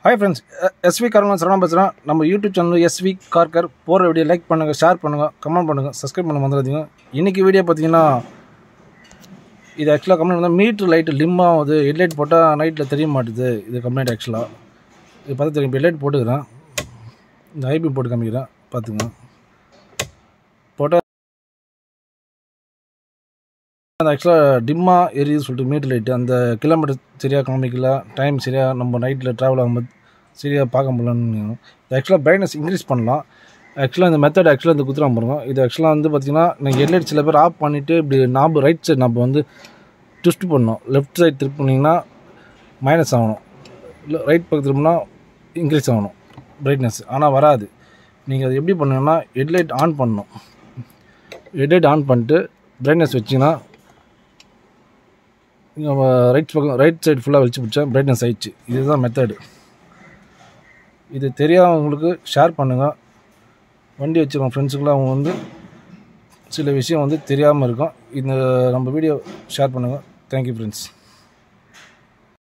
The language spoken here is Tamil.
ஹாய் ஃப்ரெண்ட்ஸ் எஸ்வி கார்மன் சரணம் பேசுகிறேன் நம்ம யூடியூப் சேனல் எஸ்வி கார்கர் போகிற வீடியோ லைக் பண்ணுங்கள் ஷேர் பண்ணுங்கள் கமெண்ட் பண்ணுங்கள் சப்ஸ்கிரைப் பண்ண வந்துடாதீங்க இன்றைக்கி வீடியோ பார்த்தீங்கன்னா இது ஆக்சுவலாக கம்ப்ளைண்ட் வந்தால் மீட்ரு லைட்டு லிம் ஆகுது ஹெட்லைட் போட்டால் நைட்டில் தெரிய மாட்டுது இது கம்ப்ளைண்ட் ஆக்சுவலாக இது பார்த்து தெரியும் ஹெட்லைட் போட்டுக்கிறேன் இந்த ஐபி போட்டு காமிக்கிறேன் பார்த்துங்க போட்டால் அந்த ஆக்சுவலாக டிம்மாக எரியுது சொல்லிட்டு மீட்டர் லைட்டு அந்த கிலோமீட்டர் சரியாக காமிக்கல டைம் சரியாக நம்ம நைட்டில் ட்ராவல் ஆகும்போது சரியாக பார்க்க முடியலன்னு இது ஆக்சுவலாக பிரைட்னஸ் இன்க்ரீஸ் பண்ணலாம் ஆக்சுவலாக இந்த மெத்தட் ஆக்சுவலாக இந்த குத்துறாம பாருங்க இது ஆக்சுவலாக வந்து பார்த்திங்கன்னா நீங்கள் ஹெட்லைட் சில பேர் ஆஃப் பண்ணிவிட்டு இப்படி நாபு ரைட் சைடு நம்ம வந்து ட்விஸ்ட் பண்ணணும் லெஃப்ட் சைடு திருப்பினீங்கன்னா மைனஸ் ஆகணும் இல்லை ரைட் பக்கம் திரும்பினா இன்க்ரீஸ் ஆகணும் பிரைட்னஸ் ஆனால் வராது நீங்கள் அது எப்படி பண்ணணுன்னா ஹெட்லைட் ஆன் பண்ணணும் ஹெட்லைட் ஆன் பண்ணிட்டு பிரைட்னஸ் வச்சிங்கன்னா நம்ம ரைட் பக்கம் ரைட் சைடு ஃபுல்லாக வச்சு பிடிச்சேன் பிரைட்னஸ் ஆயிடுச்சு இதுதான் மெத்தடு இது தெரியாதவங்களுக்கு ஷேர் பண்ணுங்கள் வண்டி வச்சுருக்கோம் ஃப்ரெண்ட்ஸுக்குலாம் அவங்க வந்து சில விஷயம் வந்து தெரியாமல் இருக்கும் இந்த நம்ம வீடியோ ஷேர் பண்ணுங்கள் தேங்க்யூ ஃப்ரெண்ட்ஸ்